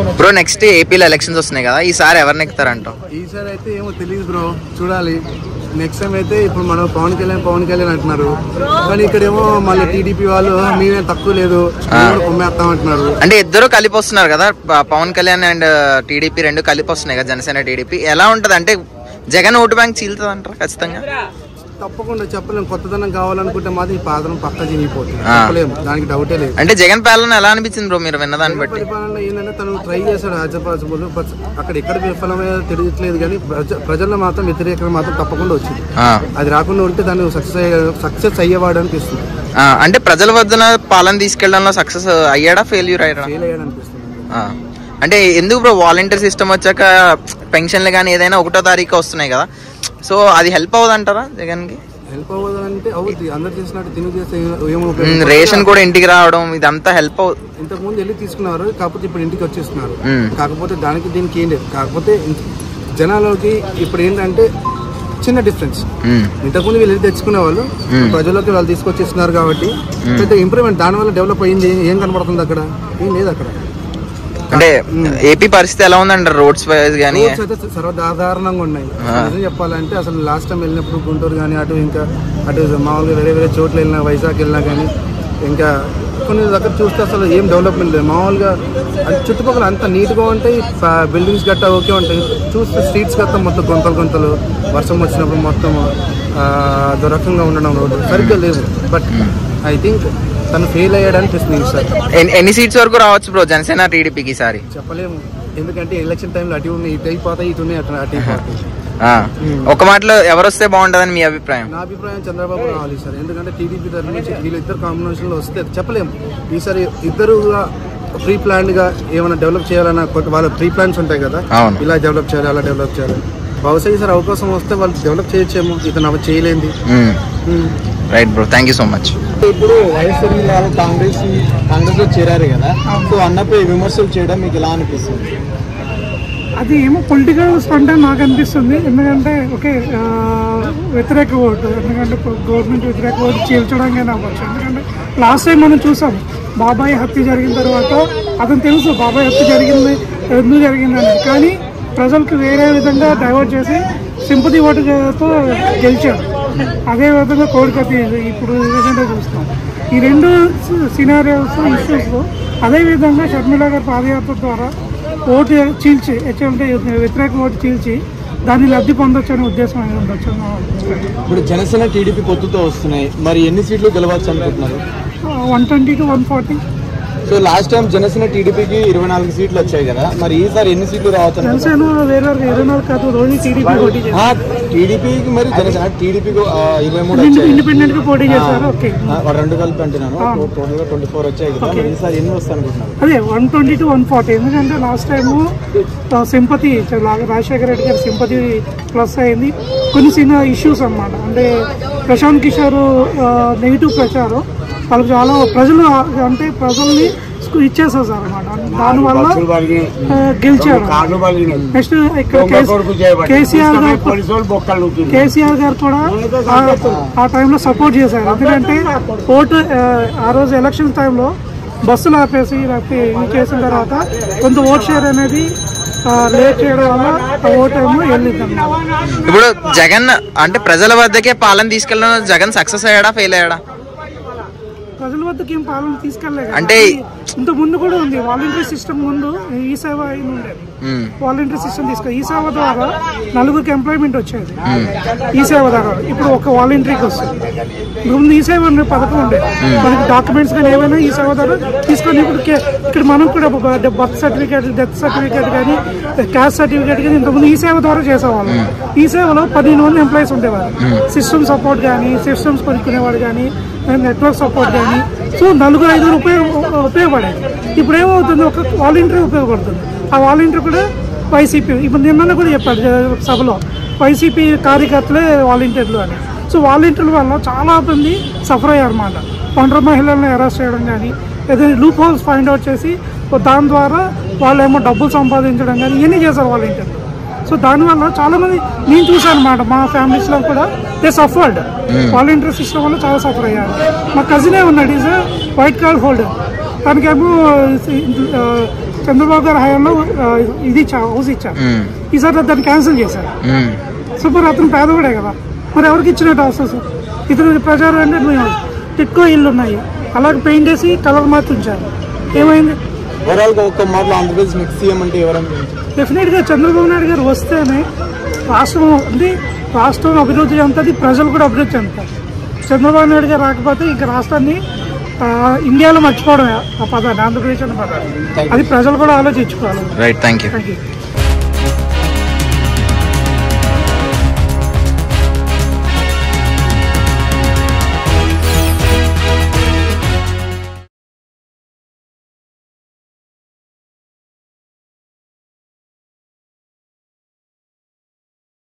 Bro next ఏపీలో elections వస్తున్నాయి కదా ఈసారి ఎవరిని ఎక్కుతారంటావు ఈసారి అయితే ఏమో తెలియదు బ్రో చూడాలి నెక్స్ట్ టైం అయితే ఇప్పుడు మనం పవన్ కళ్యాణ్ పవన్ కళ్యాణ్ అంటున్నారు కానీ ఇక్కడేమో మళ్ళీ టీడీపీ వాళ్ళు మేమేం తక్కువ లేదు మేము కూడా కొమ్మేస్తాం అంటున్నారు అంటే ఇద్దరు కలిపి వస్తున్నారు కదా ప- పవన్ కళ్యాణ్ అండ్ టీడీపీ రెండు కలిపి వస్తున్నాయి కదా జనసేన టీడీపీ ఎలా ఉంటది అంటే జగన్ ఓటు బ్యాంక్ చీలుతుంది అంటారు ఖచ్చితంగా తప్పకుండా చెప్పలేము కొత్తదనం కావాలనుకుంటే మాత్రం ఈ పాత్రం పక్క చినిగిపోతుంది ఆ. చెప్పలేము దానికి డౌటే లేదు అంటే జగన్ పాలన ఎలా అనిపించింది బ్రో మీరు విన్నదాన్ని బట్టి పరిపాలన ఏంటంటే తను ట్రై చేశాడు ఆజపాజబుల్ బట్ అక్కడ ఎక్కడ విఫలమయ్యో తెలియట్లేదు కానీ ప్రజ ప్రజల్లో మాత్రం వ్యతిరేకత మాత్రం తప్పకుండా వచ్చింది ఆ, అది రాకుండా ఉంటే తను సక్సెస్ సక్సెస్ అయ్యేవాడు అనిపిస్తుంది ఆ, అంటే ప్రజల వద్దన పాలన తీసుకెళ్లడంలో సక్సెస్ అయ్యాడా ఫెయిల్యూర్ అయ్యాడా ఫెయిల్ అయ్యాడు అనిపిస్తుంది ఆ. అంటే ఎందుకు బ్రో వాలంటీర్ సిస్టమ్ వచ్చాక పెన్షన్లు కానీ ఏదైనా ఒకటో తారీఖు వస్తున్నాయి కదా సో అది హెల్ప్ అవ్వదంటారా జగన్ కి హెల్ప్ అవ్వదు అంటే అవుద్ది అందరు చేసినట్టు తిని చేస్తే ఏమో ఉమ్, రేషన్ కూడా ఇంటికి రావడం ఇదంతా హెల్ప్ అవు ఇంతకు ముందు వెళ్ళి తీసుకున్నారు కాకపోతే ఇప్పుడు ఇంటికి వచ్చేస్తున్నారు ఉమ్, కాకపోతే దానికి దీనికి ఏం లేదు కాకపోతే ఇంత- జనాలకి ఇప్పుడు ఏంటంటే చిన్న డిఫరెన్స్ ఉమ్, ఇంతకుముందు వీళ్ళు వెళ్ళి తెచ్చుకునే వాళ్ళు మ్మ్. ప్రజల్లోకి వాళ్ళు తీసుకొచ్చేస్తున్నారు కాబట్టి పెద్ద ఇంప్రూవ్మెంట్ దానివల్ల డెవలప్ అయ్యింది ఏం కనబడుతుంది అక్కడ ఏం లేదు అక్కడ అంటే ఏపీ పరిస్థితి ఎలా ఉందంటారు రోడ్స్ వైజ్ కానీ రోడ్స్ అయితే సర్వసాధారణంగా ఉన్నాయి నిజం చెప్పాలంటే అసలు లాస్ట్ టైం వెళ్ళినప్పుడు గుంటూరు కానీ అటు ఇంకా అటు మామూలుగా వేరే వేరే చోట్ల వెళ్ళినా వైజాగ్ వెళ్ళినా కానీ ఇంకా కొన్ని దగ్గర చూస్తే అసలు ఏం డెవలప్మెంట్ లేదు మామూలుగా అది చుట్టుపక్కల అంత నీట్గా ఉంటాయి బిల్డింగ్స్ గట్టా ఓకే ఉంటాయి చూస్తే స్ట్రీట్స్ గట్టా మొత్తం గుంతలు గుంతలు వర్షం వచ్చినప్పుడు మొత్తం ఆ, అదో రకంగా ఉండడం రోడ్డు సరిగ్గా లేవు బట్ ఐ థింక్ తను ఫెయిల్ అయ్యాడు అనిపిస్తుంది ఈసారి ఎన్ని- ఎన్ని సీట్స్ వరకు రావచ్చు బ్రో జనసేన టీడీపీకి ఈసారి చెప్పలేము ఎందుకంటే ఎలక్షన్ టైంలో అటు ఉన్నాయి ఇటు అయిపోతాయి ఇటు ఉన్నాయి అటు అటు అయిపోతాయి ఆ. ఒక మాటలో ఎవరు వస్తే బాగుంటుందని మీ అభిప్రాయం నా అభిప్రాయం చంద్రబాబు రావాలి సార్ ఎందుకంటే టీడీపీ తరఫు నుంచి వీళ్ళిద్దరు కాంబినేషన్లో వస్తే చెప్పలేము ఈసారి ఇద్దరు ప్రీ ప్లాన్డ్ గా ఏమైనా డెవలప్ చేయాలన్న కొత్త వాళ్ళ ప్రీ ప్లాన్స్ ఉంటాయి కదా అవును. ఇలా డెవలప్ చేయాలి అలా డెవలప్ చేయాలి బహుశా ఈసారి అవకాశం వస్తే వాళ్ళు డెవలప్ చేయొచ్చేమో ఇతను అవి చేయలేంది right bro thank you so much ఇప్పుడు వైఎస్ఆర్ వాళ్ళు కాంగ్రెస్ కాంగ్రెస్ లో చేరారు కదా సో అన్నపై విమర్శలు చేయడం మీకు ఎలా అనిపిస్తుంది అది ఏమో పొలిటికల్ స్టంట్ అని నాకు అనిపిస్తుంది ఎందుకంటే ఓకే ఆ, వ్యతిరేక ఓటు ఎందుకంటే గవర్నమెంట్ వ్యతిరేక ఓటు చీల్చడానికి అవ్వచ్చు ఎందుకంటే లాస్ట్ టైం మనం చూసాం బాబాయ్ హత్య జరిగిన తర్వాత అతను తెలుసు బాబాయ్ హత్య జరిగింది ఎందుకు జరిగిందని కానీ ప్రజలకు వేరే విధంగా డైవర్ట్ చేసి సింపతి ఓటుతో గెలిచాడు అదే విధంగా కోడికత్తి ఇప్పుడు రీసెంట్గా చూస్తాం ఈ రెండు సినారియోస్ ఇష్యూస్ అదే విధంగా షర్మిల గారి పాదయాత్ర ద్వారా ఓటు చీల్చి అంటే వ్యతిరేక ఓటు చీల్చి దాన్ని లబ్ధి పొందొచ్చు అనే ఉద్దేశం అనేది ఉండొచ్చు అని నా అభిప్రాయం. ఇప్పుడు జనసేన టీడీపీ పొత్తుతో వస్తున్నాయి మరి ఎన్ని సీట్లు గెలవచ్చు అనుకుంటున్నారు one twenty two one forty so last time Janasena టీడీపీకి ఇరవై నాలుగు సీట్లు వచ్చాయి కదా మరి ఈసారి ఎన్ని సీట్లు రావచ్చు అనుకుంటున్నారు? జనసేన వేరే వారికి ఇరవై నాలుగు కాదు రోజు టీడీపీ పోటీ చేశారు ఆ, టీడీపీకి మరి జనసేన టీడీపీకి ఆ, ఇరవై మూడు వచ్చాయి ఇండిపెండెంట్ గా పోటీ చేశారు ఓకే ఆ, రెండు కలిపి అంటున్నాను టోటల్ గా ట్వంటీ ఫోర్ వచ్చాయి కదా మరి ఈసారి ఎన్ని వస్తాయి అనుకుంటున్నారు అదే one twenty two one forty ఎందుకంటే last time sympathy Rajasekhara Reddy గారి సింపతి ప్లస్ అయింది కొన్ని చిన్న ఇష్యూస్ అన్నమాట అంటే ప్రశాంత్ కిషోర్ నెగిటివ్ ప్రచారం వాళ్ళకి చాలా ప్రజలు అంటే ప్రజల్ని స్కు- ఇచ్చేసారు సార్ అనమాట దానివల్ల ఆ, గెలిచారు నెక్స్ట్ ఇక్కడ కేసీ- కేసీఆర్ గారు కేసీఆర్ గారు కూడా ఆ- ఆ టైంలో సపోర్ట్ చేశారు ఎందుకంటే ఓటు ఆ, ఆ రోజు ఎలక్షన్ టైంలో బస్సులు ఆపేసి లేకపోతే ఇది చేసిన తర్వాత కొంత ఓట్ షేర్ అనేది లేట్ చేయడం వల్ల ఆ ఓట్ ఏమో వెళ్ళింది అన్నమాట ఇప్పుడు జగన్ అంటే ప్రజల వద్దకే పాలన తీసుకెళ్ళడం జగన్ సక్సెస్ అయ్యాడా ఫెయిల్ అయ్యాడా ప్రజల వద్దకు ఏం పాలన తీసుకెళ్ళలేదు అంటే ఇంత ముందు కూడా ఉంది వాలంటరీ సిస్టమ్ ముందు ఈ సేవ అయిన ఉండేది ఉమ్, వాలంటరీ సిస్టమ్ తీసుకు ఈ సేవ ద్వారా నలుగురికి ఎంప్లాయ్మెంట్ వచ్చేది ఈ సేవ ద్వారా ఇప్పుడు ఒక వాలంటరీకి వస్తుంది ముందు ఈ సేవ అనే పథకం ఉండేది మనకి డాక్యుమెంట్స్ కానీ ఏమైనా ఈ సేవ ద్వారా తీసుకొని ఇప్పుడు కే- ఇక్కడ మనం కూడా బర్త్ సర్టిఫికేట్ డెత్ సర్టిఫికేట్ కానీ క్యాస్ట్ సర్టిఫికేట్ కానీ ఇంతకుముందు ఈ సేవ ద్వారా చేసేవాళ్ళం ఈ సేవలో పదిహేను మంది ఎంప్లాయీస్ ఉండేవారు సిస్టమ్ సపోర్ట్ కానీ సిస్టమ్స్ కొనుక్కునేవాడు కానీ నెట్వర్క్ సపోర్ట్ కానీ సో నలుగురు ఐదుగురు ఉపయోగ ఉపయోగపడేది ఇప్పుడు ఏమవుతుంది ఒక వాలంటీర్ ఉపయోగపడుతుంది ఆ వాలంటీర్ కూడా వైసీపీ ఇప్పుడు నిన్న కూడా చెప్పాడు జ- సభలో వైసీపీ కార్యకర్తలే వాలంటీర్లు అని సో వాలంటీర్ల వల్ల చాలా మంది సఫర్ అయ్యారు అన్నమాట ఒంటరి మహిళలను అరెస్ట్ చేయడం కానీ ఏదైనా లూప్ హోల్స్ ఫైండ్ అవుట్ చేసి దాని ద్వారా వాళ్ళు ఏమో డబ్బులు సంపాదించడం కానీ ఇవన్నీ చేశారు వాలంటీర్లు సో దానివల్ల చాలా మంది నేను చూసాను అనమాట మా ఫ్యామిలీస్ లో కూడా దే సఫర్డ్ వాలంటీర్ సిస్టమ్ వల్ల చాలా సఫర్ అయ్యారు మా కజినే ఉన్నాడు ఈజ్ వైట్ కార్డ్ హోల్డర్ తనకేమో చంద్రబాబు గారి హయాంలో ఆ, ఇది ఇచ్చా హౌస్ ఇచ్చారు ఉమ్, ఈసారి దాన్ని క్యాన్సిల్ చేశారు ఉమ్, సూపర్ అతను పేదవాడే కదా మరి ఎవరికి ఇచ్చినట్టు హౌసెస్ ఇతను ప్రచారం అంటే మేము టిక్కో ఇల్లు ఉన్నాయి అలాగే పెయింట్ వేసి కలర్ మార్చి ఉంచారు ఏమైంది ఓవరాల్ గా ఒక్క మాటలో ఆంధ్రప్రదేశ్ నెక్స్ట్ సీఎం అంటే ఎవరని డెఫినెట్గా చంద్రబాబు నాయుడు గారు వస్తేనే రాష్ట్రం అంటే రాష్ట్రం అభివృద్ధి చెందుతుంది ప్రజలు కూడా అభివృద్ధి చెందుతారు చంద్రబాబు నాయుడు గారు రాకపోతే ఇంకా రాష్ట్రాన్ని ఆ, ఇండియాలో మర్చిపోవడమే ఆ పదాన్ని ఆంధ్రప్రదేశ్ అనే పదాన్ని అది ప్రజలు కూడా ఆలోచించుకోవాలి right thank you thank you